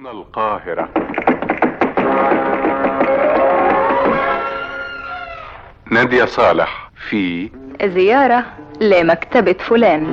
من القاهرة نادية صالح في زيارة لمكتبة فلان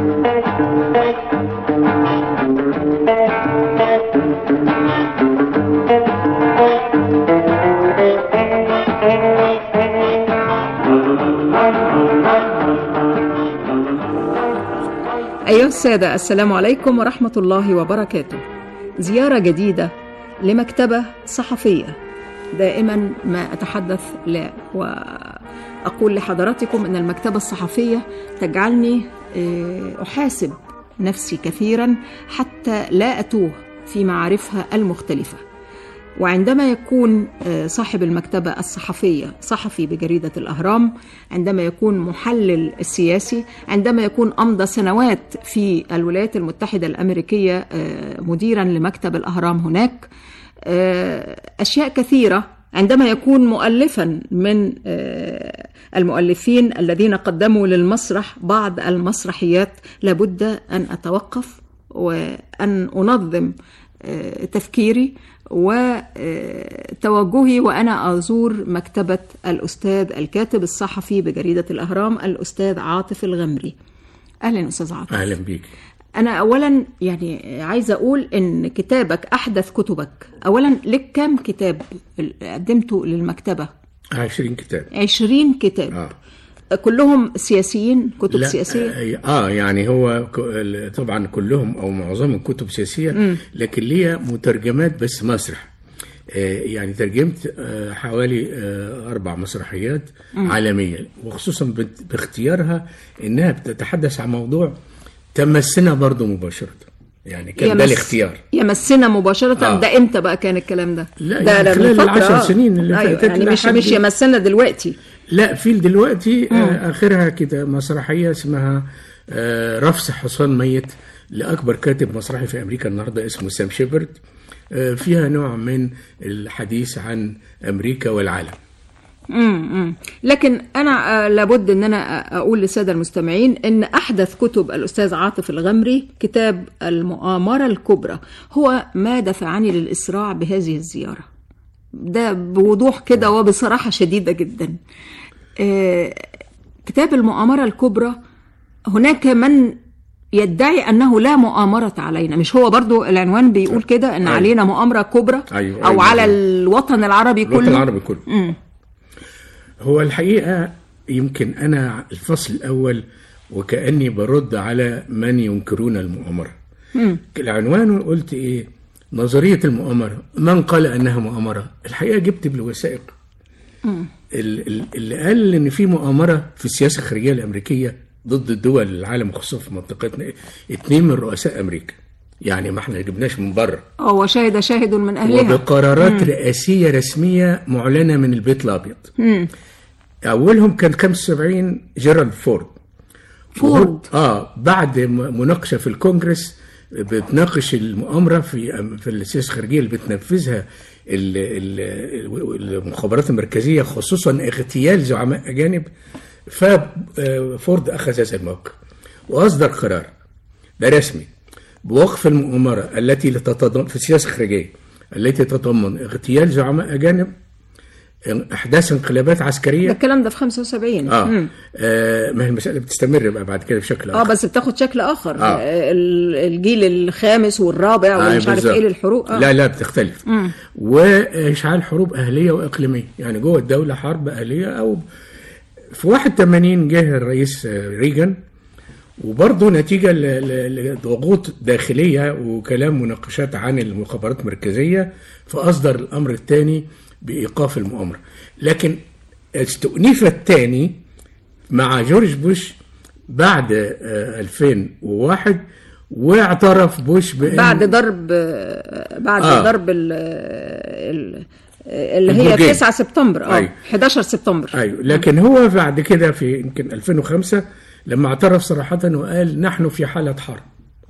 أيها السادة السلام عليكم ورحمة الله وبركاته زيارة جديدة لمكتبة صحفية دائما ما أتحدث لا وأقول لحضراتكم أن المكتبة الصحفية تجعلني آه، أحاسب نفسي كثيرا حتى لا أتوه في معارفها المختلفة وعندما يكون آه، صاحب المكتبة الصحفية صحفي بجريدة الأهرام عندما يكون محلل سياسي عندما يكون أمضى سنوات في الولايات المتحدة الأمريكية آه، مديرا لمكتب الأهرام هناك آه، أشياء كثيرة عندما يكون مؤلفا من آه، المؤلفين الذين قدموا للمسرح بعض المسرحيات لابد أن أتوقف وأن أنظم آه، تفكيري وتوجهي وأنا أزور مكتبة الأستاذ الكاتب الصحفي بجريدة الأهرام الأستاذ عاطف الغمري أهلا أستاذ عاطف اهلا بيك أنا أولا يعني عايزة أقول إن كتابك أحدث كتبك أولا لك كام كتاب قدمته للمكتبة 20 كتاب 20 كتاب اه كلهم سياسيين كتب لا سياسية آه, اه يعني هو ك- ال- طبعا كلهم او معظمهم كتب سياسيه لكن ليا مترجمات بس مسرح آه يعني ترجمت آه حوالي آه اربع مسرحيات عالميه وخصوصا بت- باختيارها انها بتتحدث عن موضوع تمسنا برضه مباشره يعني كان ده يمس- الاختيار يمسنا مباشرة آه. ده امتى بقى كان الكلام ده؟ لا، ده يعني ده من خلال فترة، العشر آه. سنين اللي أيوة فاتت يعني مش لحد- مش يمسنا دلوقتي لا في دلوقتي آه اخرها كده مسرحيه اسمها آه رفس حصان ميت لاكبر كاتب مسرحي في امريكا النهارده اسمه سام شيبرد آه فيها نوع من الحديث عن امريكا والعالم امم لكن انا آه، لابد ان انا آه، اقول للساده المستمعين ان احدث كتب الاستاذ عاطف الغمري كتاب المؤامره الكبرى هو ما دفعني للاسراع بهذه الزياره ده بوضوح كده وبصراحه شديده جدا آه، كتاب المؤامره الكبرى هناك من يدعي انه لا مؤامره علينا مش هو برضو العنوان بيقول كده ان أيوة. علينا مؤامره كبرى أيوة، او أيوة. على الوطن العربي الوطن كله العربي كله هو الحقيقه يمكن انا الفصل الاول وكاني برد على من ينكرون المؤامره العنوان قلت ايه نظريه المؤامره من قال انها مؤامره الحقيقه جبت بالوثائق ال- ال- اللي قال ان في مؤامره في السياسه الخارجيه الامريكيه ضد الدول العالم خصوصا في منطقتنا اتنين من رؤساء امريكا يعني ما احنا جبناش من بره هو شاهد شاهد من اهلها وبقرارات رئاسيه رسميه معلنه من البيت الابيض اولهم كان 75 جيرالد فورد فورد. وهو- اه بعد م- مناقشه في الكونجرس بتناقش المؤامره في في السياسه الخارجيه اللي بتنفذها ال- ال- المخابرات المركزيه خصوصا اغتيال زعماء اجانب ففورد اخذ هذا الموقف واصدر قرار ده رسمي بوقف المؤامره التي تتضمن في السياسه الخارجيه التي تتضمن اغتيال زعماء اجانب احداث انقلابات عسكريه ده الكلام ده في 75 اه, مم. آه ما هي المساله بتستمر بقى بعد كده بشكل اه اخر بس بتاخد شكل اخر آه. آه. الجيل الخامس والرابع آه، ومش عارف بالظبط. ايه للحروب آه. لا لا بتختلف واشعال حروب اهليه واقليميه يعني جوه الدوله حرب اهليه او في 81 جه الرئيس آه، ريجن وبرضه نتيجة ل- ل- لضغوط داخلية وكلام مناقشات عن المخابرات المركزية فأصدر الأمر الثاني بإيقاف المؤامرة لكن استؤنف الثاني مع جورج بوش بعد آه، 2001 واعترف بوش بأن بعد ضرب آه، بعد آه. آه. ضرب ال ال اللي هي البرجين. 9 سبتمبر اه أيوة. 11 سبتمبر ايوه لكن هو بعد كده في يمكن 2005 لما اعترف صراحة وقال نحن في حالة حرب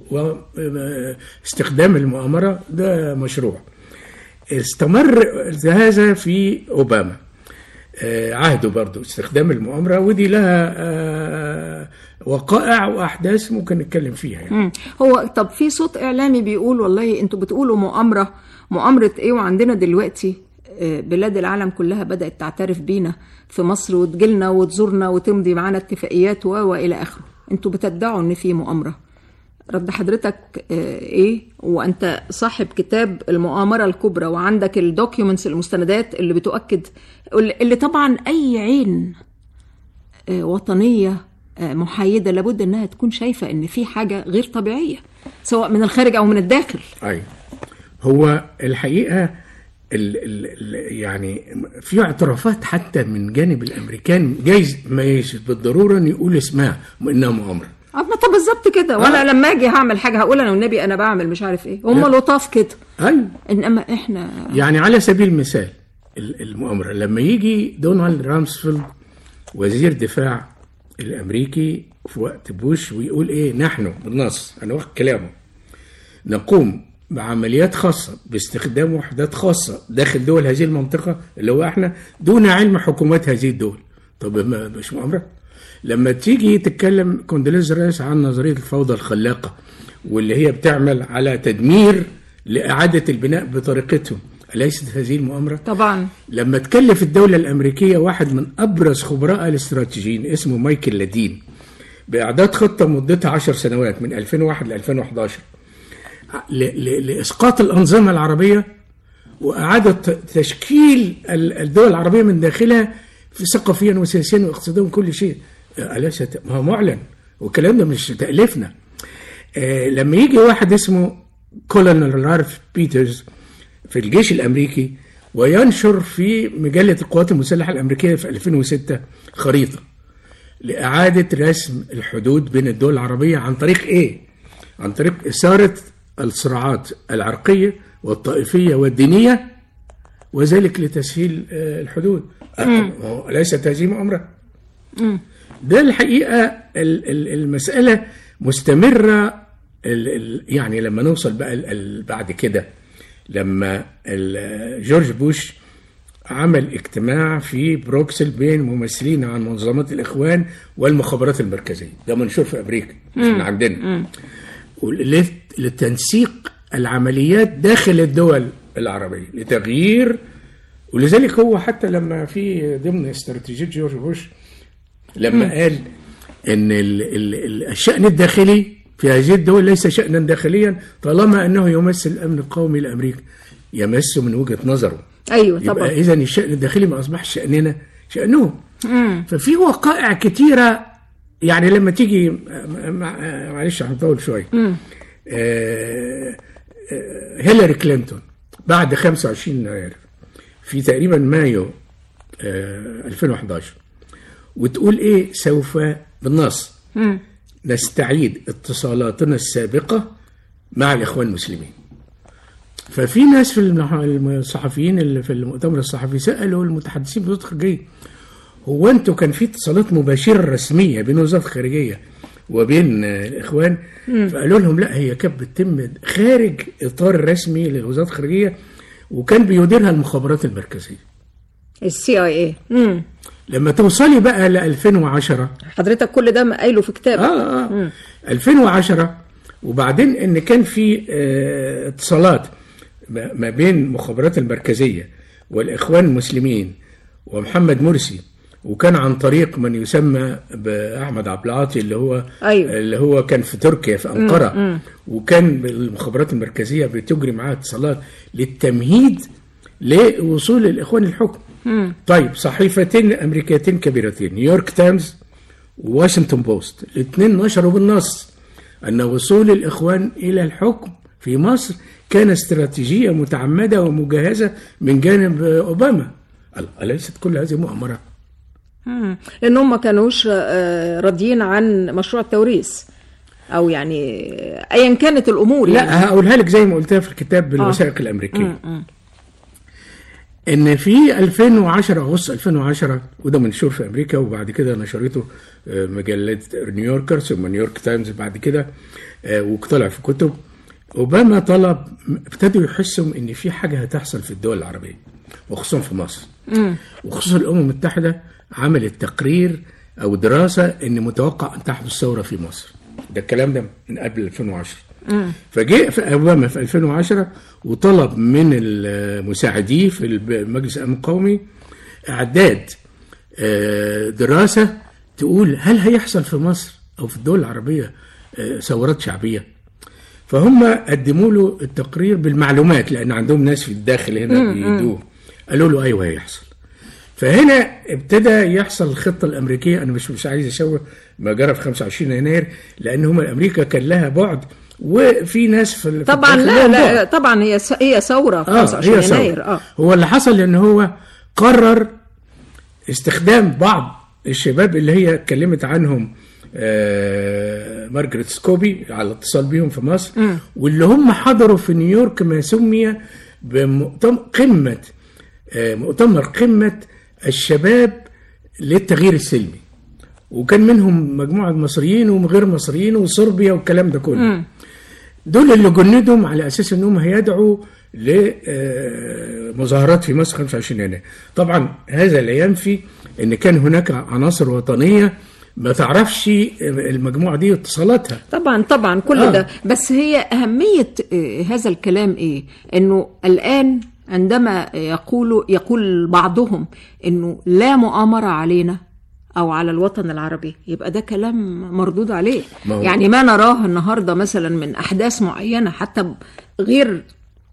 واستخدام المؤامرة ده مشروع استمر هذا في أوباما آه، عهده برضو استخدام المؤامرة ودي لها آه، وقائع وأحداث ممكن نتكلم فيها يعني. مم. هو طب في صوت اعلامي بيقول والله انتوا بتقولوا مؤامره مؤامره ايه وعندنا دلوقتي آه، بلاد العالم كلها بدات تعترف بينا في مصر وتجيلنا وتزورنا وتمضي معانا اتفاقيات و والى اخره انتوا بتدعوا ان في مؤامره رد حضرتك آه، ايه وانت صاحب كتاب المؤامره الكبرى وعندك الدوكيومنتس المستندات اللي بتؤكد اللي طبعا اي عين آه، وطنيه آه، محايده لابد انها تكون شايفه ان في حاجه غير طبيعيه سواء من الخارج او من الداخل أي هو الحقيقة ال ال ال يعني في اعترافات حتى من جانب الأمريكان جايز ما يش بالضرورة إن يقول اسمها إنها مؤامرة اه ما طب بالظبط كده وانا لما اجي هعمل حاجه هقول انا والنبي انا بعمل مش عارف ايه هم لا. لطاف كده أيوة انما احنا يعني على سبيل المثال ال- المؤامرة لما يجي دونالد رامسفيلد وزير دفاع الأمريكي في وقت بوش ويقول إيه نحن بالنص أنا واخد كلامه نقوم بعمليات خاصة باستخدام وحدات خاصة داخل دول هذه المنطقة اللي هو احنا دون علم حكومات هذه الدول طب ما مش مؤامرة لما تيجي تتكلم كوندوليز رايس عن نظرية الفوضى الخلاقة واللي هي بتعمل على تدمير لإعادة البناء بطريقتهم أليست هذه المؤامرة؟ طبعا لما تكلف الدولة الأمريكية واحد من أبرز خبراء الاستراتيجيين اسمه مايكل لادين بإعداد خطة مدتها 10 سنوات من 2001 ل 2011 ل- ل- لإسقاط الأنظمة العربية وإعادة تشكيل ال- الدول العربية من داخلها في ثقافيا وسياسيا واقتصاديا وكل شيء أليس ما هو معلن والكلام ده مش تأليفنا آه، لما يجي واحد اسمه كولونيل رالف بيترز في الجيش الامريكي وينشر في مجله القوات المسلحه الامريكيه في 2006 خريطه لاعاده رسم الحدود بين الدول العربيه عن طريق ايه؟ عن طريق اثاره الصراعات العرقيه والطائفيه والدينيه وذلك لتسهيل آه، الحدود آه، هو ليست هذه مؤامره ده الحقيقه ال- ال- المساله مستمره ال- ال- يعني لما نوصل بقى ال- ال- بعد كده لما ال- جورج بوش عمل اجتماع في بروكسل بين ممثلين عن منظمات الاخوان والمخابرات المركزيه ده منشور في امريكا مش من عندنا ولت- لتنسيق العمليات داخل الدول العربيه لتغيير ولذلك هو حتى لما في ضمن استراتيجيه جورج بوش لما قال ان ال ال ال الشان الداخلي في هذه الدول ليس شانا داخليا طالما انه يمثل الامن القومي لامريكا يمسه من وجهه نظره ايوه يبقى طبعا اذا الشان الداخلي ما اصبحش شاننا شانهم ففي وقائع كتيره يعني لما تيجي مع- معلش هنطول شويه آه، آه، هيلاري كلينتون بعد 25 يناير في تقريبا مايو آه، 2011 وتقول ايه سوف بالنص نستعيد اتصالاتنا السابقه مع الاخوان المسلمين ففي ناس في المح- الصحفيين اللي في المؤتمر الصحفي سالوا المتحدثين بوزاره الخارجيه هو انتوا كان في اتصالات مباشره رسميه بين وزاره الخارجيه وبين آه، الاخوان فقالوا لهم لا هي كانت بتتم خارج اطار الرسمي لوزاره الخارجيه وكان بيديرها المخابرات المركزيه السي اي اي لما توصلي بقى ل 2010 حضرتك كل ده قايله في كتابك اه اه 2010 وبعدين ان كان في آه، اتصالات ما ما بين المخابرات المركزيه والاخوان المسلمين ومحمد مرسي وكان عن طريق من يسمى باحمد عبد العاطي اللي هو أيوة. اللي هو كان في تركيا في انقره وكان المخابرات المركزيه بتجري معاه اتصالات للتمهيد لوصول الاخوان للحكم طيب صحيفتين امريكيتين كبيرتين نيويورك تايمز وواشنطن بوست الاثنين نشروا بالنص أن وصول الإخوان إلى الحكم في مصر كان استراتيجية متعمدة ومجهزة من جانب أوباما قال أليست كل هذه مؤامرة مم. لان هم ما كانوش آه، راضيين عن مشروع التوريث او يعني آه، ايا كانت الامور يعني. لا هقولها لك زي ما قلتها في الكتاب بالوثائق الأمريكية ان في 2010 اغسطس 2010 وده منشور في امريكا وبعد كده نشرته آه، مجله نيويوركر ثم نيويورك تايمز بعد كده آه، وطلع في كتب اوباما طلب ابتدوا يحسوا ان في حاجه هتحصل في الدول العربيه وخصوصا في مصر وخصوصا الامم المتحده عملت تقرير او دراسه ان متوقع ان تحدث ثوره في مصر ده الكلام ده من قبل 2010 فجاء في اوباما في 2010 وطلب من المساعديه في المجلس الامن القومي اعداد آه، دراسه تقول هل هيحصل في مصر او في الدول العربيه آه، ثورات شعبيه فهم قدموا له التقرير بالمعلومات لان عندهم ناس في الداخل هنا بيدوه قالوا له ايوه هيحصل فهنا ابتدى يحصل الخطه الامريكيه انا مش مش عايز اشوه ما جرى في 25 يناير لان هم امريكا كان لها بعد وفي ناس في في طبعا الداخل لا لهم لا بعد. طبعا هي س- هي ثوره في اه 25 هي ثورة. يناير اه هو اللي حصل ان هو قرر استخدام بعض الشباب اللي هي اتكلمت عنهم آه مارجريت سكوبي على اتصال بيهم في مصر واللي هم حضروا في نيويورك ما سمي بمؤتمر قمه آه مؤتمر قمه الشباب للتغيير السلمي وكان منهم مجموعه مصريين وغير مصريين وصربيا والكلام ده كله دول اللي جندهم على اساس انهم هيدعوا لمظاهرات في مصر 25 يناير طبعا هذا لا ينفي ان كان هناك عناصر وطنيه ما تعرفش المجموعه دي اتصالاتها طبعا طبعا كل آه. ده بس هي أهمية آه، هذا الكلام إيه إنه الآن عندما يقول يقول بعضهم إنه لا مؤامرة علينا أو على الوطن العربي يبقى ده كلام مردود عليه ما هو- يعني ما نراه النهاردة مثلا من أحداث معينة حتى غير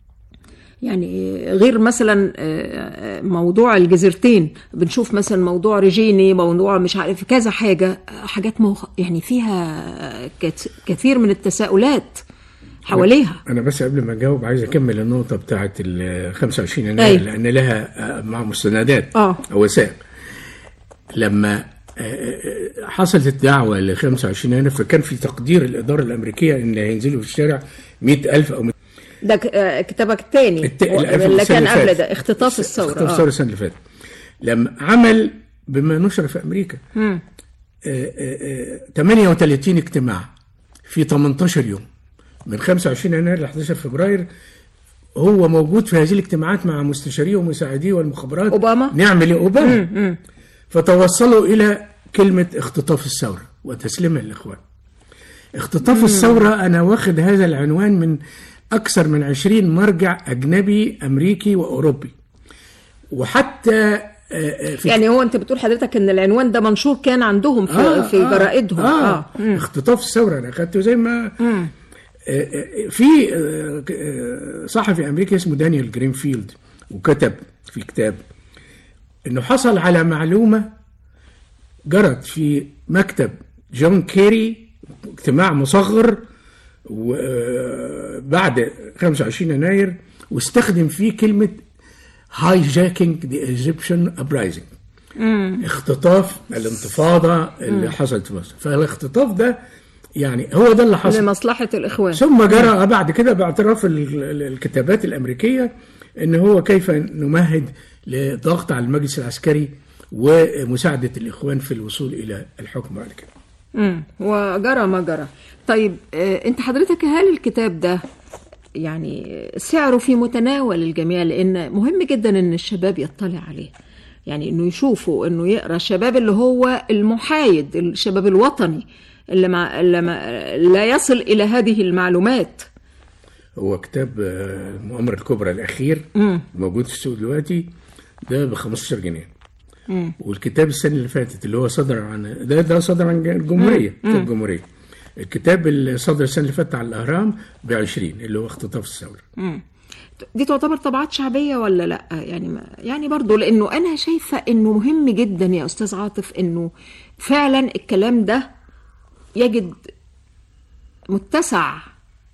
يعني غير مثلا آه، موضوع الجزيرتين بنشوف مثلا موضوع ريجيني موضوع مش عارف كذا حاجة حاجات مو يعني فيها كت- كثير من التساؤلات حواليها انا بس قبل ما اجاوب عايز اكمل النقطه بتاعه ال 25 يناير أيوة. لان لها آه، مع مستندات آه. او وثائق لما آه، آه، حصلت الدعوه ل 25 يناير فكان في تقدير الاداره الامريكيه ان هينزلوا في الشارع 100000 او ده ك- آه، كتابك الثاني الت- الألف اللي السنة كان اللي قبل فاتت. ده اختطاف الثورة اختطاف آه. الثوره السنه اللي فاتت لما عمل بما نشر في امريكا آه، آه، آه، 38 اجتماع في 18 يوم من 25 يناير ل 11 فبراير هو موجود في هذه الاجتماعات مع مستشاريه ومساعديه والمخابرات أوباما؟ نعمل ايه اوباما فتوصلوا الى كلمه اختطاف الثوره وتسليمها للاخوان اختطاف الثوره انا واخد هذا العنوان من اكثر من 20 مرجع اجنبي امريكي واوروبي وحتى آه، آه، في يعني هو انت بتقول حضرتك ان العنوان ده منشور كان عندهم في, آه، في آه، جرائدهم آه, اه آه اختطاف الثوره انا اخدته زي ما آه، آه، في آه، آه، صحفي امريكي اسمه دانيال جرينفيلد وكتب في كتاب انه حصل على معلومه جرت في مكتب جون كيري اجتماع مصغر و- آه، بعد 25 يناير واستخدم فيه كلمه هايجاكينج ذا ايجيبشن ابرايزنج اختطاف الانتفاضه اللي حصلت في مصر فالاختطاف ده يعني هو ده اللي حصل لمصلحة الإخوان ثم جرى بعد كده باعتراف ال- ال- الكتابات الامريكيه ان هو كيف نمهد لضغط على المجلس العسكري ومساعده الاخوان في الوصول الى الحكم بعد كده. مم. وجرى ما جرى طيب آه، انت حضرتك هل الكتاب ده يعني سعره في متناول الجميع لان مهم جدا ان الشباب يطلع عليه يعني انه يشوفوا انه يقرا الشباب اللي هو المحايد الشباب الوطني اللي, مع اللي ما لا يصل الى هذه المعلومات هو كتاب آه، المؤامره الكبرى الاخير موجود في السوق دلوقتي ده ب 15 جنيه. والكتاب السنه اللي فاتت اللي هو صدر عن ده ده صدر عن الجمهوريه كتاب الجمهوريه. الكتاب اللي صدر السنه اللي فاتت على الاهرام ب 20 اللي هو اختطاف الثوره. دي تعتبر طبعات شعبية ولا لا يعني ما يعني برضو لانه انا شايفة انه مهم جدا يا استاذ عاطف انه فعلا الكلام ده يجد متسع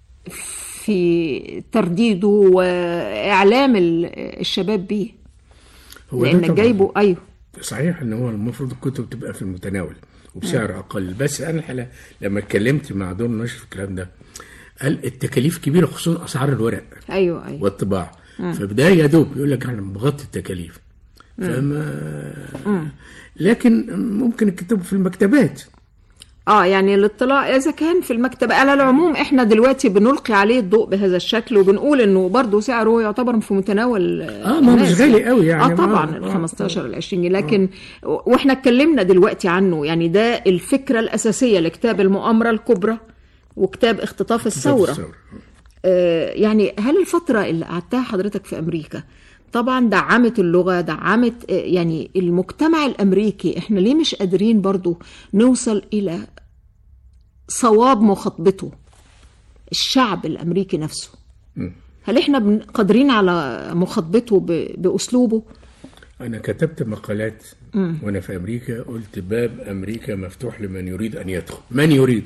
في ترديده واعلام ال- الشباب بيه هو ده لانك طبعاً. جايبه ايوه صحيح ان هو المفروض الكتب تبقى في المتناول وبسعر اقل بس انا الحقيقه لما اتكلمت مع دور نشر في الكلام ده قال التكاليف كبيره خصوصا اسعار الورق ايوه ايوه والطباعه فبدايه يا دوب يقول لك احنا بنغطي التكاليف فما لكن ممكن الكتب في المكتبات اه يعني الاطلاع اذا كان في المكتب على العموم احنا دلوقتي بنلقي عليه الضوء بهذا الشكل وبنقول انه برضه سعره يعتبر في متناول اه ما هو مش الناس. غالي قوي يعني اه طبعا آه، ال آه، 15 ال 20 جنيه لكن واحنا اتكلمنا دلوقتي عنه يعني ده الفكره الاساسيه لكتاب المؤامره الكبرى وكتاب اختطاف الثوره آه، يعني هل الفترة اللي قعدتها حضرتك في أمريكا طبعا دعمت اللغة دعمت آه، يعني المجتمع الأمريكي احنا ليه مش قادرين برضو نوصل إلى صواب مخاطبته الشعب الأمريكي نفسه هل احنا بن- قادرين على مخاطبته ب- بأسلوبه انا كتبت مقالات وانا في امريكا قلت باب امريكا مفتوح لمن يريد ان يدخل من يريد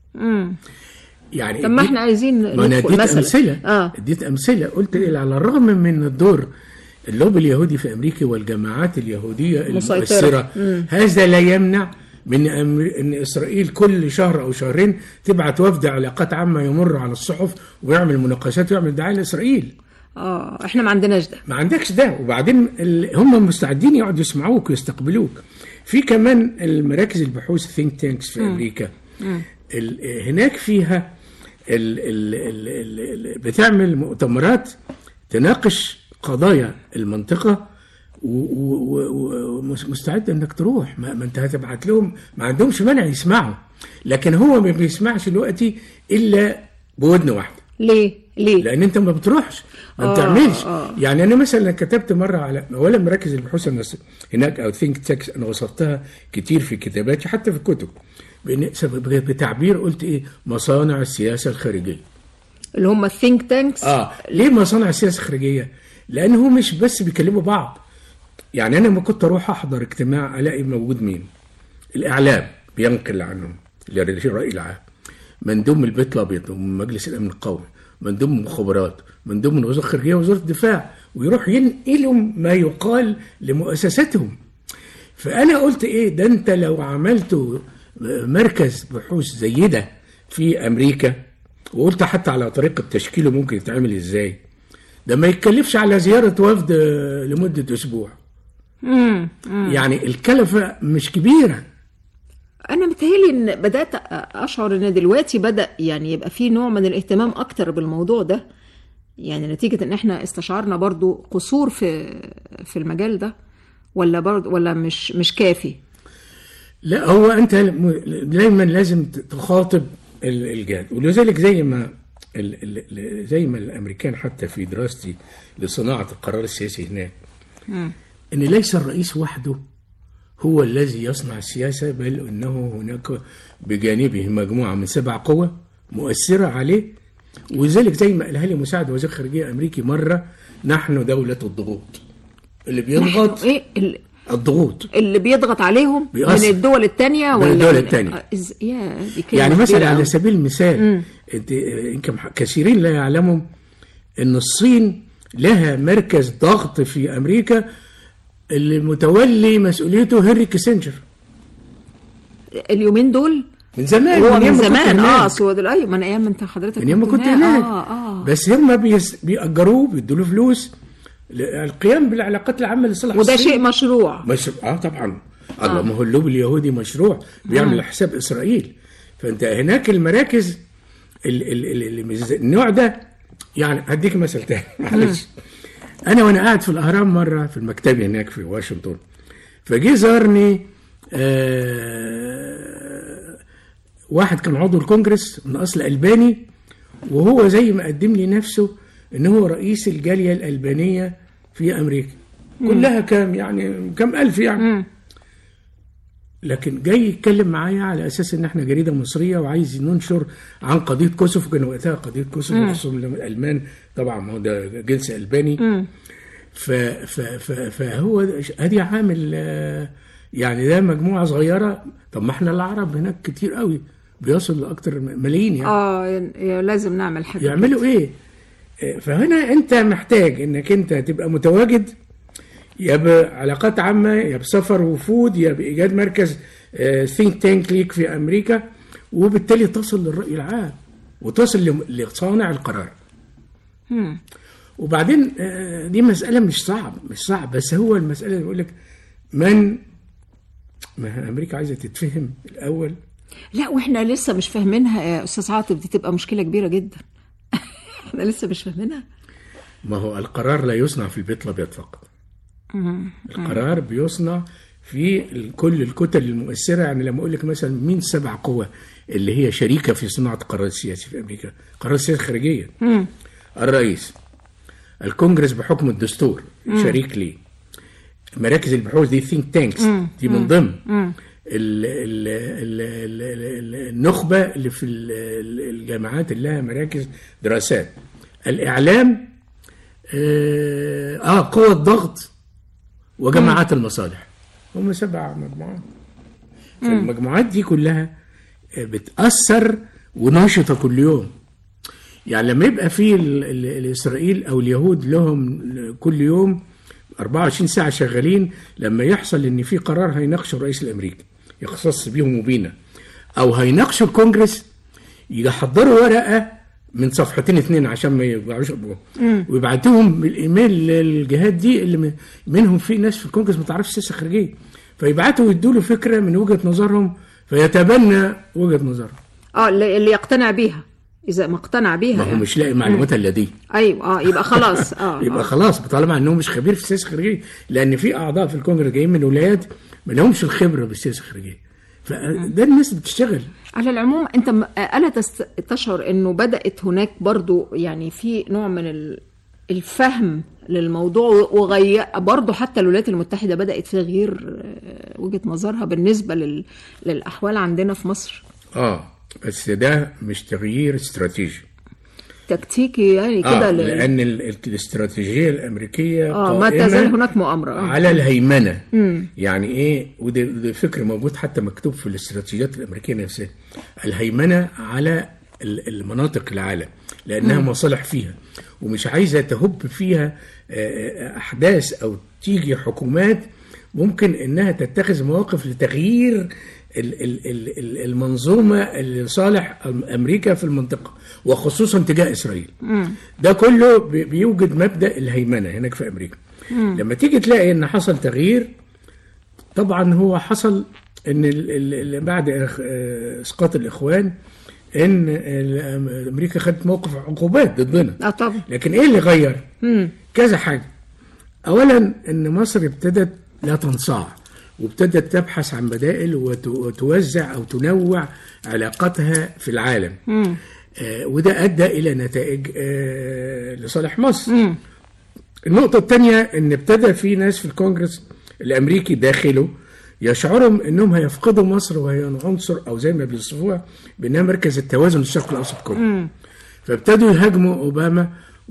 يعني طب ما اديت- احنا عايزين ما انا ندخل اديت مثلا امثله اه اديت امثله قلت إيه على الرغم من الدور اللوبي اليهودي في امريكا والجماعات اليهوديه مسيطرة. المؤثره هذا لا يمنع من أمر... ان اسرائيل كل شهر او شهرين تبعت وفد علاقات عامه يمر على الصحف ويعمل مناقشات ويعمل دعايه لاسرائيل اه احنا ما عندناش ده ما عندكش ده وبعدين ال... هم مستعدين يقعدوا يسمعوك ويستقبلوك في كمان المراكز البحوث ثينك تانكس في امريكا ال... هناك فيها ال... ال... ال... ال... ال... بتعمل مؤتمرات تناقش قضايا المنطقه ومستعد انك تروح ما, ما انت هتبعت لهم ما عندهمش مانع يسمعوا لكن هو ما بيسمعش دلوقتي الا بودن واحده ليه ليه لان انت ما بتروحش ما آه، بتعملش آه. يعني انا مثلا كتبت مره على اولا مراكز البحوث النص- هناك او ثينك تاكس انا وصفتها كتير في كتاباتي حتى في الكتب بإن- بتعبير قلت ايه مصانع السياسه الخارجيه اللي هم الثينك تانكس اه ليه مصانع السياسه الخارجيه لان هو مش بس بيكلموا بعض يعني انا لما كنت اروح احضر اجتماع الاقي موجود مين الاعلام بينقل عنهم اللي الراي العام مندوب من البيت الابيض ومن مجلس الامن القومي مندوب من المخابرات مندوب من وزاره الخارجيه ووزاره الدفاع ويروح ينقلهم ما يقال لمؤسساتهم فانا قلت ايه ده انت لو عملتوا مركز بحوث زي ده في امريكا وقلت حتى على طريقه تشكيله ممكن يتعمل ازاي ده ما يتكلفش على زياره وفد لمده اسبوع يعني الكلفه مش كبيره انا متهيألي ان بدات اشعر ان دلوقتي بدا يعني يبقى في نوع من الاهتمام اكتر بالموضوع ده يعني نتيجه ان احنا استشعرنا برضو قصور في في المجال ده ولا برضو ولا مش مش كافي لا هو انت دايما لازم تخاطب ال- الجاد ولذلك زي ما ال- ال- ال- زي ما الامريكان حتى في دراستي لصناعه القرار السياسي هناك ان ليس الرئيس وحده هو الذي يصنع السياسه بل انه هناك بجانبه مجموعه من سبع قوى مؤثره عليه ولذلك زي ما قالها لي مساعد وزير خارجيه امريكي مره نحن دوله الضغوط اللي بيضغط ايه ال- الضغوط اللي بيضغط عليهم بيأثر. من الدول التانية من ولا الدول التانية. آه، إز... يا دي كلمة يعني كبيرة مثلا على أوي. سبيل المثال انت يمكن كثيرين لا يعلموا ان الصين لها مركز ضغط في امريكا اللي متولي مسؤوليته هنري كيسنجر اليومين دول من زمان هو من أيام ما كنت زمان اه هناك. اصل هو دل- ايوه من ايام ما انت حضرتك من يوم ما كنت هناك اه اه بس هم بيس بيأجروه بيدوا له فلوس القيام بالعلاقات العامه لصالح وده الصين. شيء مشروع مش اه طبعا الله ما هو اللوب اليهودي مشروع بيعمل حساب اسرائيل فانت هناك المراكز ال ال ال ال مز- النوع ده يعني هديك مثل تاني معلش انا وانا قاعد في الاهرام مره في المكتبه هناك في واشنطن فجه زارني آه واحد كان عضو الكونجرس من اصل الباني وهو زي ما قدم لي نفسه ان هو رئيس الجاليه الالبانيه في امريكا كلها كام يعني كام الف يعني لكن جاي يتكلم معايا على اساس ان احنا جريده مصريه وعايز ننشر عن قضيه كوسوفو كان وقتها قضيه كوسوفو خصوصا لما الالمان طبعا ما هو ده جنس الباني ف ف ف فهو ده- ادي عامل آه، يعني ده مجموعه صغيره طب ما احنا العرب هناك كتير قوي بيصل لاكتر من ملايين يعني اه ي- لازم نعمل حاجه يعملوا ايه آه، فهنا انت محتاج انك انت تبقى متواجد يا بعلاقات عامه يا بسفر وفود يا بايجاد مركز ثينك تانك ليك في امريكا وبالتالي تصل للراي العام وتصل لم- لصانع القرار وبعدين آه، دي مساله مش صعب مش صعب بس هو المساله اللي بيقول لك من ما هي امريكا عايزه تتفهم الاول لا واحنا لسه مش فاهمينها يا استاذ عاطف دي تبقى مشكله كبيره جدا احنا لسه مش فاهمينها ما هو القرار لا يصنع في البيت الابيض فقط القرار بيصنع في ال- كل الكتل المؤثره يعني لما اقول لك مثلا مين سبع قوى اللي هي شريكه في صناعه القرار السياسي في امريكا قرار سياسي خارجيا الرئيس الكونجرس بحكم الدستور شريك ليه مراكز البحوث دي ثينك تانكس دي من ضمن ال- ال- ال- ال- ال- النخبه اللي في ال- ال- الجامعات اللي لها مراكز دراسات الاعلام اه آه، قوى الضغط وجماعات المصالح هم سبع مجموعات فالمجموعات دي كلها آه، بتأثر وناشطة كل يوم يعني لما يبقى في ال- ال- الإسرائيل أو اليهود لهم كل يوم 24 ساعة شغالين لما يحصل إن في قرار هيناقشه الرئيس الأمريكي يختص بيهم وبينا أو هيناقشوا الكونجرس يحضروا ورقة من صفحتين اتنين عشان ما يوجعوش ابوهم ويبعتوهم بالايميل للجهات دي اللي من- منهم في ناس في الكونجرس ما تعرفش السياسه الخارجيه فيبعتوا ويدوا له فكره من وجهه نظرهم فيتبنى وجهه نظرهم اه اللي اللي يقتنع بيها اذا ما اقتنع بيها ما هو يعني. مش لاقي معلومات الا دي ايوه اه يبقى خلاص اه يبقى آه. خلاص طالما انه مش خبير في السياسه الخارجيه لان في اعضاء في الكونجرس جايين من ولايات ما لهمش الخبره بالسياسه الخارجيه فده الناس اللي بتشتغل على العموم انت م- الا تست- تشعر انه بدات هناك برضو يعني في نوع من ال- الفهم للموضوع وغير برضو حتى الولايات المتحده بدات في تغيير آه، وجهه نظرها بالنسبه لل... للاحوال عندنا في مصر اه بس ده مش تغيير استراتيجي تكتيكي يعني كده آه لل- لان ال- ال- الاستراتيجيه الامريكيه اه ما قائمة تزال هناك مؤامره آه. على الهيمنه يعني ايه وده ده فكر موجود حتى مكتوب في الاستراتيجيات الامريكيه نفسها الهيمنه على ال- المناطق العالم لانها مصالح فيها ومش عايزه تهب فيها آه، احداث او تيجي حكومات ممكن انها تتخذ مواقف لتغيير ال- ال- ال- ال- المنظومه لصالح امريكا في المنطقه وخصوصا تجاه اسرائيل ده كله بي- بيوجد مبدا الهيمنه هناك في امريكا لما تيجي تلاقي ان حصل تغيير طبعا هو حصل ان ال- ال- ال- بعد إخ- آه، اسقاط الاخوان ان ال- امريكا خدت موقف عقوبات ضدنا اه طبعا لكن ايه اللي غير كذا حاجه اولا ان مصر ابتدت لا تنصاع وابتدت تبحث عن بدائل وت- وتوزع او تنوع علاقاتها في العالم آه وده ادى الى نتائج آه لصالح مصر النقطة الثانية ان ابتدى في ناس في الكونجرس الامريكي داخله يشعرهم انهم هيفقدوا مصر وهي عنصر او زي ما بيوصفوها بانها مركز التوازن الشرق الاوسط كله. فابتدوا يهاجموا اوباما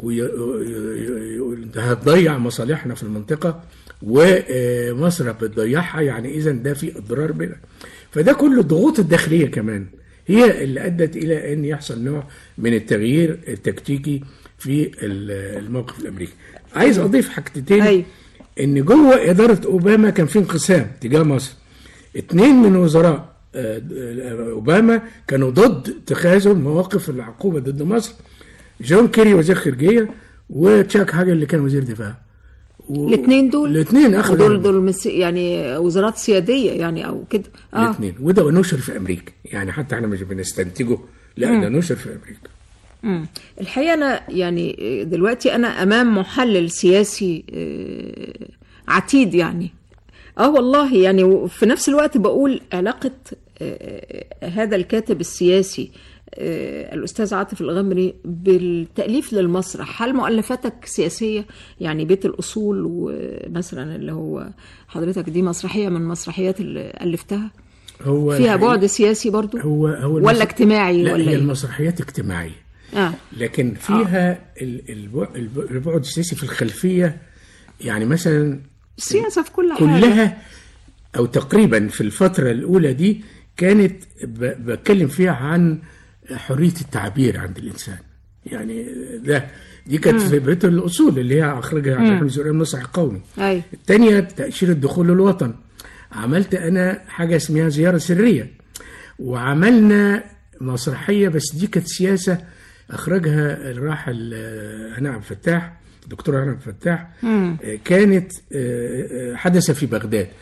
ويقول ده هتضيع مصالحنا في المنطقة ومصر بتضيعها يعني اذا ده في اضرار بنا. فده كله الضغوط الداخلية كمان هي اللي ادت الى ان يحصل نوع من التغيير التكتيكي في ال- الموقف الامريكي. عايز اضيف حاجتين أيوة. ان جوه اداره اوباما كان في انقسام تجاه مصر. اتنين من وزراء آه، آه، اوباما كانوا ضد اتخاذ مواقف العقوبه ضد مصر. جون كيري وزير خارجيه وتشاك هاجر اللي كان وزير دفاع. و- الاثنين دول الاثنين اخذوا دول دول مس- يعني وزارات سياديه يعني او كده اه الاثنين وده نشر في امريكا يعني حتى احنا مش بنستنتجه لا ده نشر في امريكا مم. الحقيقه انا يعني دلوقتي انا امام محلل سياسي آه، عتيد يعني اه والله يعني وفي نفس الوقت بقول علاقه آه، هذا الكاتب السياسي آه، الاستاذ عاطف الغمري بالتاليف للمسرح هل مؤلفاتك سياسيه يعني بيت الاصول ومثلا اللي هو حضرتك دي مسرحيه من المسرحيات اللي الفتها هو فيها الحقيقة- بعد سياسي برضو هو هو ولا المس- اجتماعي لا ولا هي إيه؟ المسرحيات اجتماعيه اه لكن فيها ال- البع- الب- البعد السياسي في الخلفيه يعني مثلا السياسه في كل حاجه كلها او تقريبا في الفتره الاولى دي كانت ب- بتكلم فيها عن حريه التعبير عند الانسان يعني ده دي كانت في بيت الاصول اللي هي اخرجها عبد الرحمن الزهري المسرح القومي ايوه الثانيه تاشيره الدخول للوطن عملت انا حاجه اسمها زياره سريه وعملنا مسرحيه بس دي كانت سياسه اخرجها الراحل آه، هنا عبد الفتاح الدكتور هنا عبد الفتاح آه، كانت آه، آه، حدث في بغداد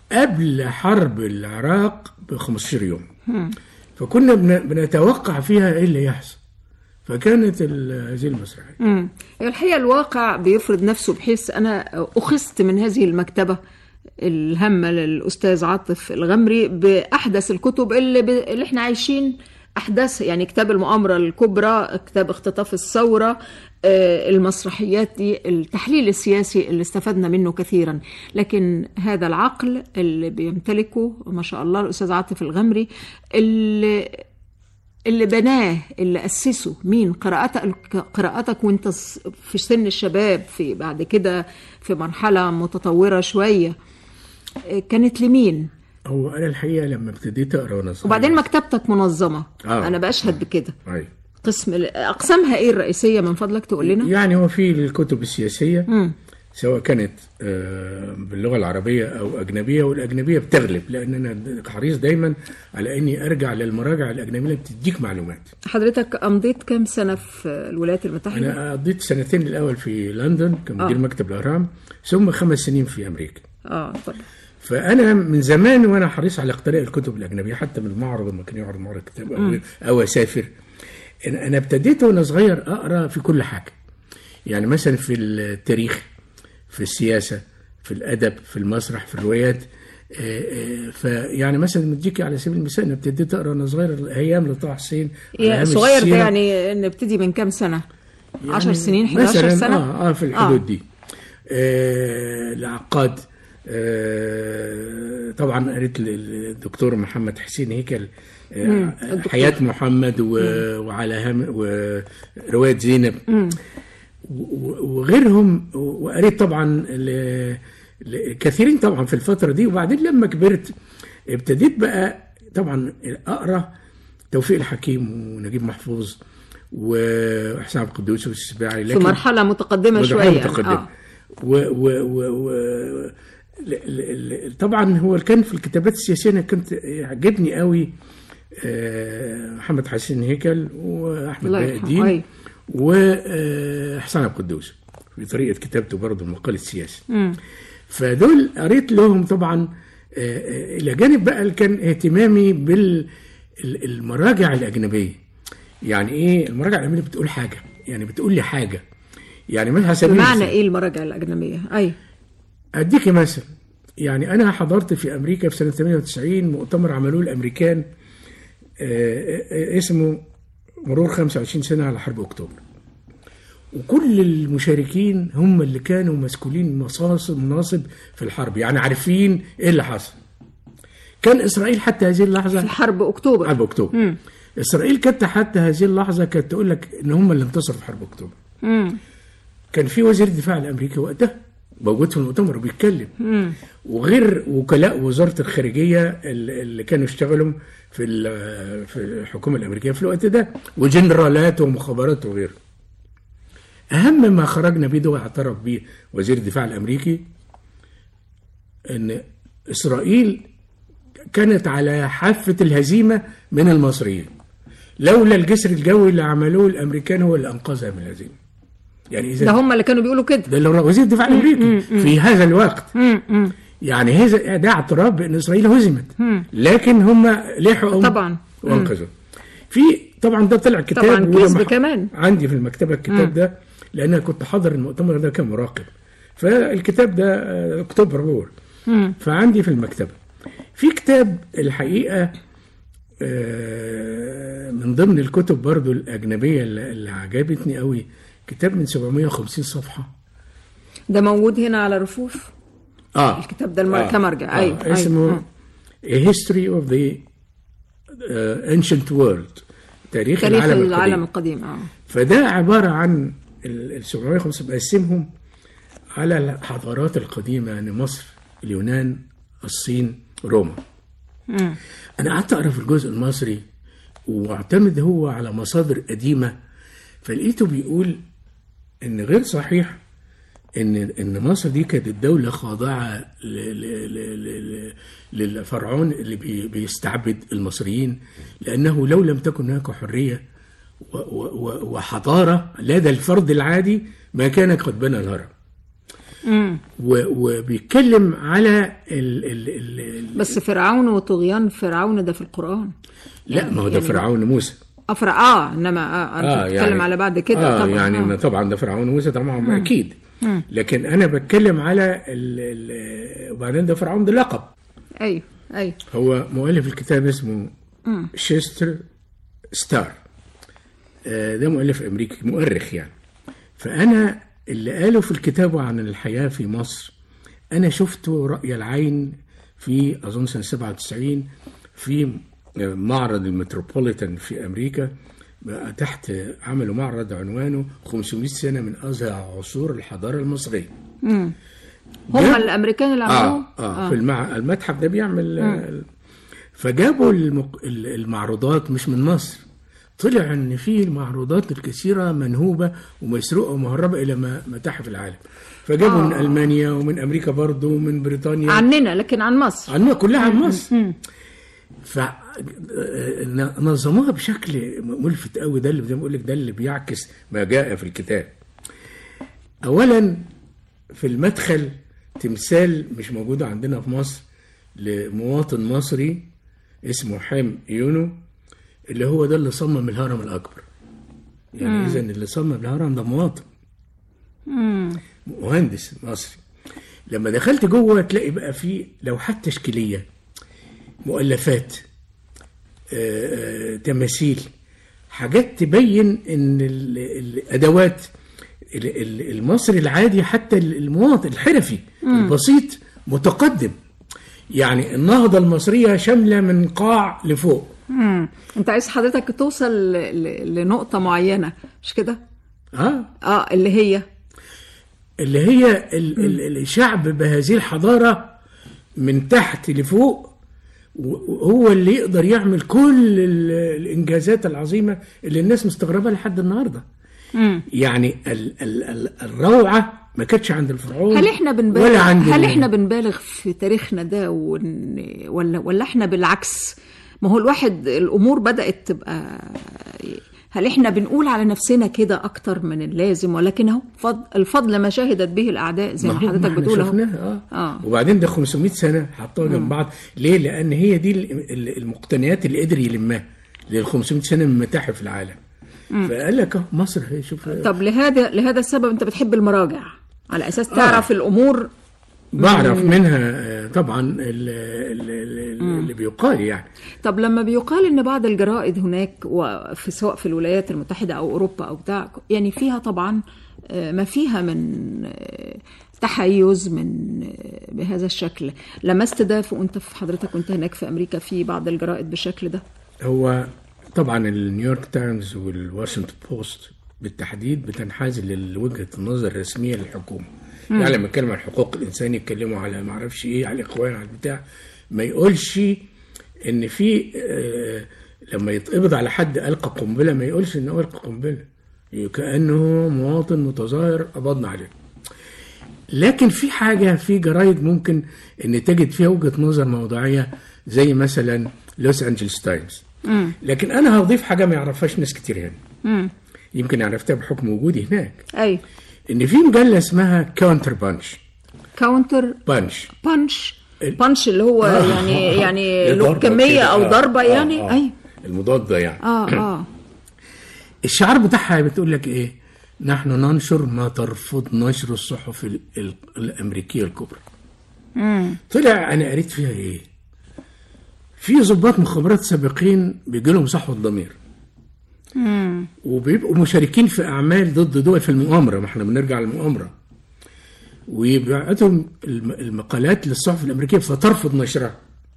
قبل حرب العراق ب 15 يوم فكنا بن- بنتوقع فيها ايه اللي يحصل فكانت ال- هذه المسرحيه مم. الحقيقة الواقع بيفرض نفسه بحيث أنا أخذت من هذه المكتبة الهامة للأستاذ عاطف الغمري بأحدث الكتب اللي, ب... اللي احنا عايشين أحداث يعني كتاب المؤامرة الكبرى كتاب اختطاف الثورة آه، المسرحيات دي التحليل السياسي اللي استفدنا منه كثيرا لكن هذا العقل اللي بيمتلكه ما شاء الله الأستاذ عاطف الغمري اللي اللي بناه اللي أسسه مين قراءتك قراءتك وانت ص- في سن الشباب في بعد كده في مرحلة متطورة شوية إيه، كانت لمين هو انا الحقيقه لما ابتديت اقرا وانا صغير وبعدين مكتبتك منظمة آه. أنا بشهد بكده أيوة. قسم ال- أقسامها إيه الرئيسية من فضلك تقول لنا يعني هو في الكتب السياسيه مم. سواء كانت آه، باللغه العربيه او اجنبيه والاجنبيه بتغلب لان انا حريص دايما على اني ارجع للمراجع الاجنبيه اللي بتديك معلومات حضرتك أمضيت كام سنة في الولايات المتحدة انا قضيت سنتين الاول في لندن كمدير آه. مكتب الاهرام ثم خمس سنين في امريكا اه طبعا فانا من زمان وانا حريص على اقتناء الكتب الاجنبيه حتى من المعرض لما كان يعرض معرض كتاب او او اسافر أنا- انا ابتديت وانا صغير اقرا في كل حاجه يعني مثلا في التاريخ في السياسه في الادب في المسرح في الروايات آه، آه، فيعني مثلا مديكي على سبيل المثال انا ابتديت اقرا وانا صغير الايام لطه حسين يا أيام صغير ده السيرة. يعني نبتدي من كام سنة يعني 10 سنين 11 مثلا سنة اه اه في الحدود دي آه العقاد آه طبعا قريت ل- للدكتور محمد حسين هيكل آه الدكتور. حياة محمد و... وعلى هم ورواية زينب و- و- وغيرهم وقريت طبعا ل... لكثيرين طبعا في الفترة دي وبعدين لما كبرت ابتديت بقى طبعا اقرا توفيق الحكيم ونجيب محفوظ وحسام عبد القدوس والسباعي في مرحلة متقدمة مرحلة شوية متقدمة آه. و و و و ل- ل- ل- طبعا هو كان في الكتابات السياسيه انا كنت يعجبني قوي آه، محمد حسين هيكل واحمد الله بهاء يرحمه، الدين أي. وحسن عبد القدوس في طريقه كتابته برضه المقال السياسي فدول قريت لهم طبعا آه، آه، الى جانب بقى اللي كان اهتمامي بالمراجع الاجنبيه يعني ايه المراجع الاجنبيه بتقول حاجه يعني بتقول لي حاجه يعني مثلا على سبيل بمعنى المثال- ايه المراجع الأجنبية أي اديكي مثل يعني انا حضرت في امريكا في سنه 98 مؤتمر عملوه الامريكان آه، آه، اسمه مرور 25 سنه على حرب اكتوبر وكل المشاركين هم اللي كانوا مسؤولين مصاصب مناصب في الحرب يعني عارفين ايه اللي حصل كان اسرائيل حتى هذه اللحظه في حرب أكتوبر حرب اكتوبر اسرائيل كانت حتى هذه اللحظه كانت تقول لك ان هم اللي انتصروا في حرب اكتوبر مم. كان في وزير الدفاع الامريكي وقتها موجود في المؤتمر وبيتكلم وغير وكلاء وزاره الخارجيه اللي اللي كانوا اشتغلوا في ال- في الحكومه الامريكيه في الوقت ده وجنرالات ومخابرات وغيره اهم ما خرجنا بيه ده واعترف بيه وزير الدفاع الامريكي ان اسرائيل كانت على حافه الهزيمه من المصريين لولا الجسر الجوي اللي عملوه الامريكان هو اللي انقذها من الهزيمه يعني اذا ده هم اللي كانوا بيقولوا كده ده اللي هو وزير الدفاع الامريكي في هذا الوقت يعني هذا ده اعتراف بان اسرائيل هزمت لكن هم لحقوا طبعا. وانقذوا في طبعا ده طلع كتاب طبعا ولما كذب ح- كمان. عندي في المكتبه الكتاب ده لان انا كنت حاضر المؤتمر ده كمراقب فالكتاب ده آه، اكتوبر وور فعندي في المكتبه في كتاب الحقيقه آه، من ضمن الكتب برضو الأجنبية اللي اللي عجبتني قوي كتاب من 750 صفحة ده موجود هنا على رفوف اه الكتاب ده المر- كمرجع. أيوة، أيوة. اسمه A History of the uh, Ancient World تاريخ, تاريخ العالم, العالم القديم القديم اه فده عبارة عن ال ال 750 بقسمهم على الحضارات القديمة يعني مصر اليونان الصين روما أنا قعدت أقرأ في الجزء المصري واعتمد هو على مصادر قديمة فلقيته بيقول إن غير صحيح ان ان مصر دي كانت الدوله خاضعه ل- ل- ل- ل- للفرعون اللي بي- بيستعبد المصريين لانه لو لم تكن هناك حريه و- و- و- وحضاره لدى الفرد العادي ما كان قد بنى الهرم مم. و- وبيتكلم على ال ال ال ال بس فرعون وطغيان فرعون ده في القرآن لا ما هو ده يعني- فرعون وموسى أفرع اه انما اه انت بتتكلم على بعد كده آه طبعا يعني آه. ما طبعا ده فرعون وموسى طبعا اكيد لكن انا بتكلم على ال ال وبعدين ده فرعون ده لقب ايوه ايوه هو مؤلف الكتاب اسمه شيستر ستار آه، ده مؤلف امريكي مؤرخ يعني فانا اللي قاله في الكتاب عن الحياه في مصر انا شفته راي العين في اظن سنه 97 في معرض المتروبوليتان في امريكا بقى تحت عملوا معرض عنوانه 500 سنه من ازهى عصور الحضاره المصريه هم جاب- الامريكان اللي عملوه آه, آه, في المع... المتحف ده بيعمل آه فجابوا المق... ال- المعروضات مش من مصر طلع ان في المعروضات الكثيره منهوبه ومسروقه ومهربه الى م- متاحف العالم فجابوا من المانيا ومن امريكا برضه ومن بريطانيا عننا لكن عن مصر عنها كلها عن مصر ف نظموها بشكل ملفت قوي ده اللي زي ما بقول لك ده اللي بيعكس ما جاء في الكتاب اولا في المدخل تمثال مش موجود عندنا في مصر لمواطن مصري اسمه حام يونو اللي هو ده اللي صمم الهرم الاكبر يعني اذا اللي صمم الهرم ده مواطن مهندس مصري لما دخلت جوه تلاقي بقى فيه لوحات تشكيليه مؤلفات آه، آه، تماثيل حاجات تبين ان ال- الادوات ال- ال- المصري العادي حتى المواطن الحرفي البسيط متقدم يعني النهضه المصريه شامله من قاع لفوق مم. انت عايز حضرتك توصل ل- ل- لنقطة معينة مش كده؟ اه اه اللي هي اللي هي ال- ال- الشعب بهذه الحضاره من تحت لفوق وهو اللي يقدر يعمل كل ال- الانجازات العظيمه اللي الناس مستغربه لحد النهارده مم. يعني ال ال ال الروعه ما كانتش عند الفرعون هل احنا بنبالغ ولا عند هل ال- احنا بنبالغ في تاريخنا ده ون... ولا ولا احنا بالعكس ما هو الواحد الامور بدات تبقى هل احنا بنقول على نفسنا كده اكتر من اللازم ولكن اهو فضل الفضل ما شهدت به الاعداء زي ما ما هو- حضرتك ما احنا بتقول اهو شفناها اه, آه. وبعدين ده 500 سنه حطوها جنب بعض ليه؟ لان هي دي ال- ال- المقتنيات اللي قدر يلمها لل 500 سنه من متاحف العالم فقال لك اهو مصر هي شوف طب لهذا لهذا السبب انت بتحب المراجع على اساس تعرف الامور بعرف منها آه، طبعا ال- ال- ال- اللي بيقال يعني طب لما بيقال ان بعض الجرائد هناك وفي سواء في الولايات المتحده او اوروبا او بتاع يعني فيها طبعا آه، ما فيها من آه، تحيز من آه، بهذا الشكل لمست ده في وانت في حضرتك وانت هناك في امريكا في بعض الجرائد بالشكل ده هو طبعا النيويورك تايمز والواشنطن بوست بالتحديد بتنحاز لوجهه النظر الرسميه للحكومه يعني لما يتكلموا عن حقوق الانسان يتكلموا على ما اعرفش ايه على الاخوان على البتاع ما يقولش ان في آه لما يتقبض على حد القى قنبله ما يقولش انه القى قنبله كانه مواطن متظاهر قبضنا عليه لكن في حاجة في جرايد ممكن ان تجد فيها وجهة نظر موضوعية زي مثلا لوس انجلس تايمز لكن انا هضيف حاجة ما يعرفهاش ناس كتير هنا يمكن عرفتها بحكم وجودي هناك اي ان في مجلة اسمها كاونتر بانش كاونتر بانش بانش ال- بانش اللي هو يعني يعني له ضربة كميه كده. او آه، ضربه آه، يعني آه. اي المضادة يعني اه اه الشعار بتاعها بتقول لك ايه نحن ننشر ما ترفض نشر الصحف ال- ال- الامريكيه الكبرى طلع انا قريت فيها ايه في ضباط مخابرات سابقين بيجي لهم صحوه ضمير وبيبقوا مشاركين في اعمال ضد دول في المؤامره ما احنا بنرجع للمؤامره ويبعتوا الم- المقالات للصحف الامريكيه فترفض نشرها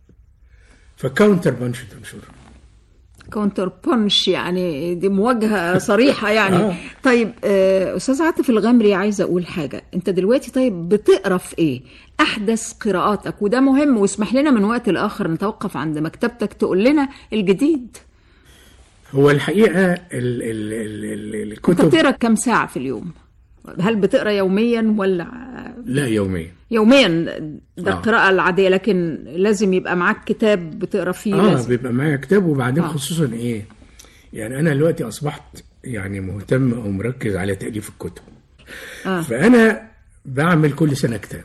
فكاونتر بانش تنشرها كونتر بونش يعني دي مواجهه صريحه يعني آه. طيب آه، استاذ عاطف الغمري عايزه اقول حاجه انت دلوقتي طيب بتقرا في ايه احدث قراءاتك وده مهم واسمح لنا من وقت لاخر نتوقف عند مكتبتك تقول لنا الجديد هو الحقيقه ال ال ال ال انت الكتب بتقرا كم ساعه في اليوم هل بتقرا يوميا ولا لا يوميا يوميا ده آه. القراءه العاديه لكن لازم يبقى معاك كتاب بتقرا فيه اه لازم. بيبقى معايا كتاب وبعدين آه. خصوصا ايه يعني انا دلوقتي اصبحت يعني مهتم او مركز على تاليف الكتب آه. فانا بعمل كل سنه كتاب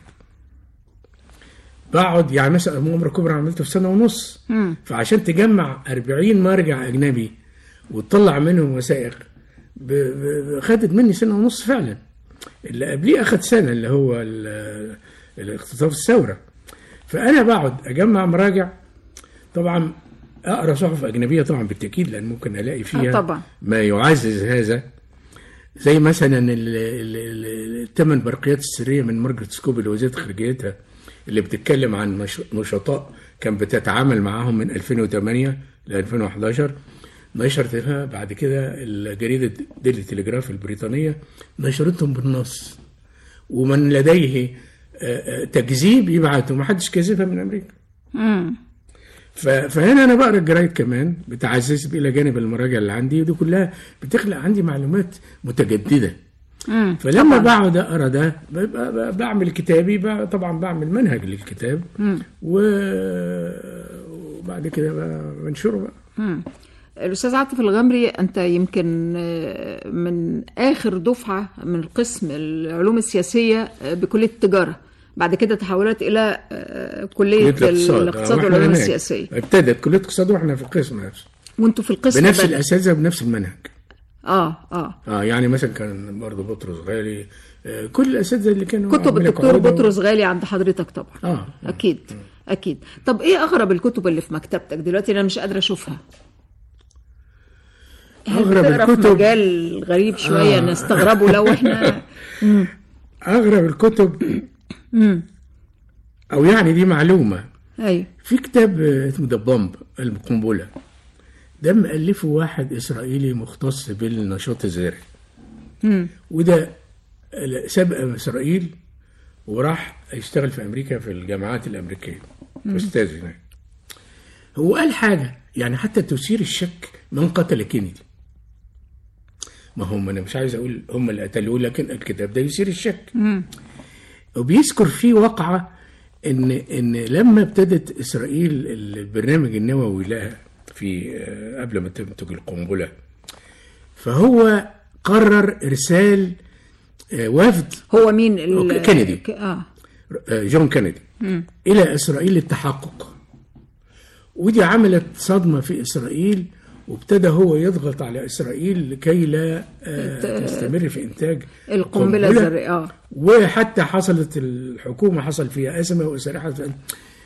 بقعد يعني مثلا مؤامره كبرى عملته في سنه ونص فعشان تجمع 40 مرجع اجنبي وتطلع منهم وثائق ب- ب- خدت مني سنه ونص فعلا اللي قبليه اخد سنه اللي هو ال- الاختطاف الثوره فانا بقعد اجمع مراجع طبعا اقرا صحف اجنبيه طبعا بالتاكيد لان ممكن الاقي فيها آه طبعا. ما يعزز هذا زي مثلا ال- ال- ال- الثمان برقيات السريه من مارجريت سكوبل وزيره خارجيتها اللي بتتكلم عن نش- نشطاء كان بتتعامل معاهم من 2008 ل 2011 نشرتها بعد كده الجريده ديلي تليجراف البريطانيه نشرتهم بالنص ومن لديه آه، آه، تكذيب يبعته ما حدش كذبها من امريكا ف- فهنا انا بقرا الجرايد كمان بتعزز الى جانب المراجع اللي عندي ودي كلها بتخلق عندي معلومات متجدده فلما بقعد اقرا ده ببقى ب- بعمل كتابي بقى طبعا بعمل منهج للكتاب و- وبعد كده بقى بنشره بقى الأستاذ عاطف الغمري أنت يمكن آه، من آخر دفعة من قسم العلوم السياسية آه، بكلية التجارة بعد كده تحولت إلى آه، كلية الاقتصاد آه، وإحنا والعلوم هناك. السياسية ابتدت كليه اقتصاد واحنا في القسم نفسه وانتوا في القسم بنفس ده- الاساتذه بنفس المنهج اه اه اه يعني مثلا كان برضه بطرس غالي آه كل الاساتذه اللي كانوا كتب عاملين الدكتور قواعد و- بطرس غالي عند حضرتك طبعا اه اكيد اكيد طب ايه اغرب الكتب اللي في مكتبتك دلوقتي انا مش قادره اشوفها اغرب بتقرا في الكتب مجال غريب شويه آه. نستغربه لو احنا اغرب الكتب او يعني دي معلومه ايوه في كتاب آه، اسمه ذا بومب القنبله ده مؤلفه واحد اسرائيلي مختص بالنشاط الذري وده ساب اسرائيل وراح يشتغل في امريكا في الجامعات الامريكيه استاذ هناك هو قال حاجه يعني حتى تثير الشك من قتل كينيدي ما هم انا مش عايز اقول هم اللي قتلوه لكن الكتاب ده يثير الشك وبيذكر فيه واقعه ان ان لما ابتدت اسرائيل البرنامج النووي لها في آه، قبل ما تنتج القنبله فهو قرر ارسال آه، وفد هو مين ال- أوكي، كينيدي. ك- اه آه، جون كينيدي الى اسرائيل للتحقق ودي عملت صدمه في اسرائيل وابتدى هو يضغط على اسرائيل لكي لا آه، تستمر في انتاج القنبله الذريه اه وحتى حصلت الحكومه حصل فيها ازمه واسرائيل حصل فيها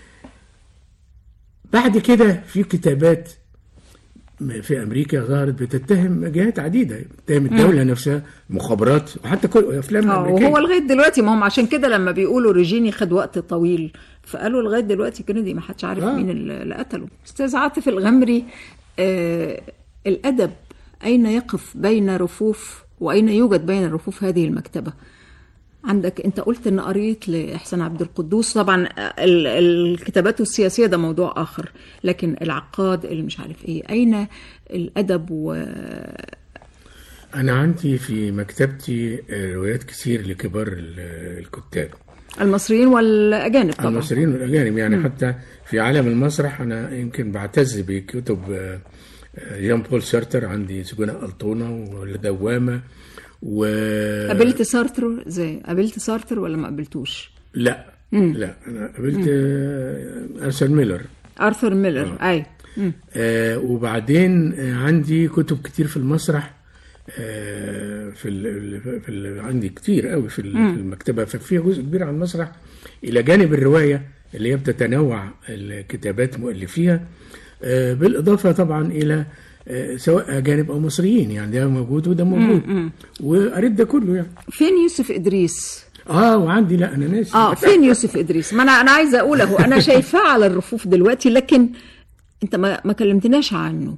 بعد كده في كتابات في امريكا ظهرت بتتهم جهات عديده بتتهم الدوله نفسها مخابرات وحتى كل افلام اه امريكيه وهو لغايه دلوقتي ما هم عشان كده لما بيقولوا ريجيني خد وقت طويل فقالوا لغايه دلوقتي كندي ما حدش عارف آه. مين اللي قتله استاذ عاطف الغمري آه الادب اين يقف بين رفوف واين يوجد بين رفوف هذه المكتبه عندك انت قلت ان قريت لاحسان عبد القدوس طبعا ال- الكتابات السياسيه ده موضوع اخر لكن العقاد اللي مش عارف ايه اين الادب و انا عندي في مكتبتي آه، روايات كتير لكبار ال- الكتاب المصريين والاجانب طبعا المصريين والاجانب يعني حتى في عالم المسرح انا يمكن بعتز بكتب آه، آه، جان بول سارتر عندي سجناء الطونه والدوامه و قابلت سارتر زي قابلت سارتر ولا ما قابلتوش لا لا انا قابلت آه، ارسل ميلر ارثر ميلر اي مم. آه وبعدين آه عندي كتب كتير في المسرح آه في ال في ال عندي كتير قوي في, ال- في المكتبه ففيها جزء كبير عن المسرح الى جانب الروايه اللي هي بتتنوع الكتابات مؤلفيها آه بالاضافه طبعا الى آه سواء اجانب او مصريين يعني ده موجود وده موجود وقريت ده كله يعني فين يوسف ادريس اه وعندي لا انا ناسي اه فين يوسف ادريس ما انا انا عايزه اقول اهو انا شايفاه على الرفوف دلوقتي لكن انت ما ما كلمتناش عنه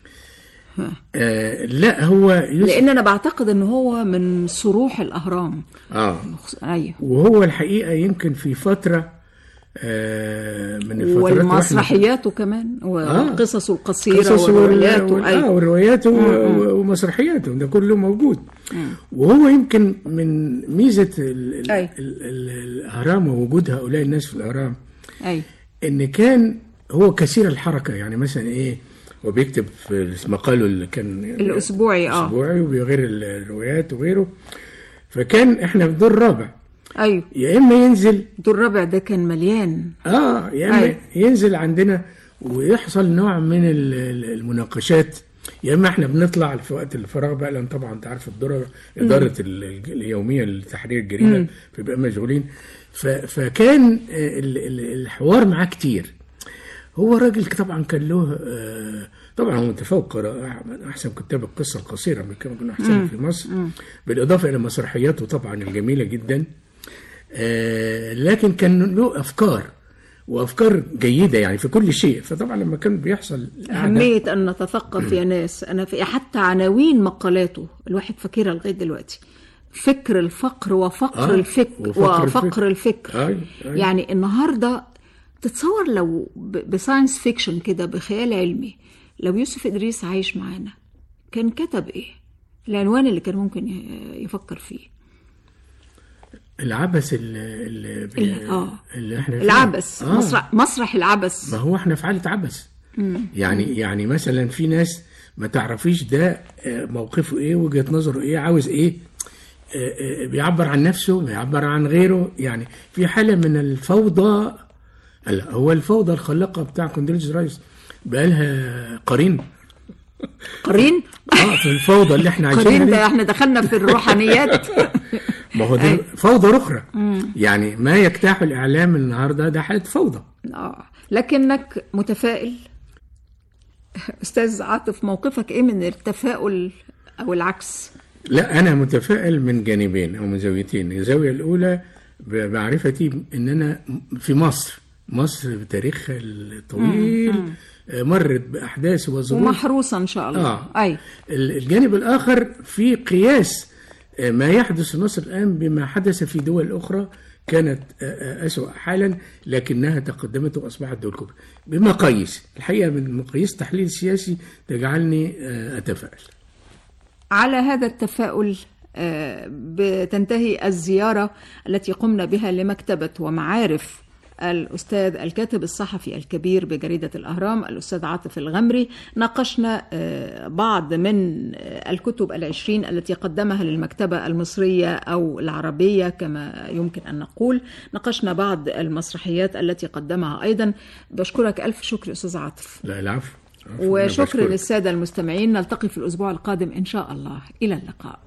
آه لا هو يوسف لان انا بعتقد ان هو من صروح الاهرام اه ايوه وهو الحقيقه يمكن في فتره آه من الفترات والمسرحياته كمان وقصصه القصيره قصص ورواياته وال... ايوه آه ورواياته و- ومسرحياته ده كله موجود وهو يمكن من ميزه ال... ال... أي. ال... ال... الاهرام ووجود هؤلاء الناس في الاهرام ايوه ان كان هو كثير الحركه يعني مثلا ايه هو بيكتب في مقاله اللي كان الاسبوعي اه اسبوعي وغير الروايات وغيره فكان احنا في دور رابع ايوه يا اما ينزل الدور الرابع ده كان مليان اه يا اما أيوة. ينزل عندنا ويحصل نوع من ال- ال- المناقشات يا اما احنا بنطلع في وقت الفراغ بقى لان طبعا انت عارف الدور اداره ال- ال- اليوميه لتحرير الجريده فبقى مشغولين ف- فكان آه، ال- ال- الحوار معاه كتير هو راجل طبعا كان له آه، طبعا هو متفوق قراءة من احسن كتاب القصه القصيره من كما كنا احسن في مصر بالاضافه الى مسرحياته طبعا الجميله جدا آه، لكن كان له افكار وافكار جيده يعني في كل شيء فطبعا لما كان بيحصل القعدة- أهمية أن نتثقف يا ناس أنا في حتى عناوين مقالاته الواحد فاكرها لغاية دلوقتي فكر الفقر وفقر آه، الفكر وفقر وفقر الفكر. الفكر أي، أي. يعني النهاردة تتصور لو ب- بساينس فيكشن كده بخيال علمي لو يوسف إدريس عايش معانا كان كتب إيه العنوان اللي كان ممكن ي- يفكر فيه العبث اللي, اللي, ال- آه. اللي احنا فيه. العبث آه. مسرح مسرح العبث ما هو احنا في حاله عبث يعني يعني مثلا في ناس ما تعرفيش ده آه، موقفه ايه وجهه نظره ايه عاوز ايه آه، آه، بيعبر عن نفسه بيعبر عن غيره يعني في حاله من الفوضى لا هو الفوضى الخلاقه بتاع كوندريز رايس بقالها قرين قرين اه في الفوضى اللي احنا عايشين قرين ده عليها احنا دخلنا في الروحانيات ما هو دي فوضى اخرى يعني ما يجتاح الاعلام النهارده ده حاله فوضى اه لكنك متفائل استاذ عاطف موقفك ايه من التفاؤل او العكس لا انا متفائل من جانبين او من زاويتين الزاويه الاولى بمعرفتي ان انا في مصر مصر بتاريخها الطويل آه، مرت باحداث وظروف ومحروسه ان شاء الله آه. اي ال- الجانب الآخر في قياس آه، ما يحدث في مصر الآن بما حدث في دول أخرى كانت آه، آه، أسوأ حالا لكنها تقدمت وأصبحت دول كبرى بمقاييس الحقيقة من مقاييس تحليل سياسي تجعلني آه، أتفائل على هذا التفاؤل آه، بتنتهي الزياره التي قمنا بها لمكتبه ومعارف الأستاذ الكاتب الصحفي الكبير بجريدة الأهرام الأستاذ عاطف الغمري ناقشنا آه، بعض من آه، الكتب العشرين التي قدمها للمكتبة المصرية أو العربية كما يمكن أن نقول ناقشنا بعض المسرحيات التي قدمها أيضا بشكرك ألف شكر أستاذ عاطف لا العفو العفو، أنا وشكر بشكرك. للسادة المستمعين نلتقي في الأسبوع القادم إن شاء الله إلى اللقاء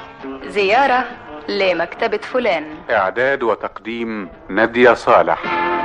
زيارة لمكتبة فلان إعداد وتقديم نادية صالح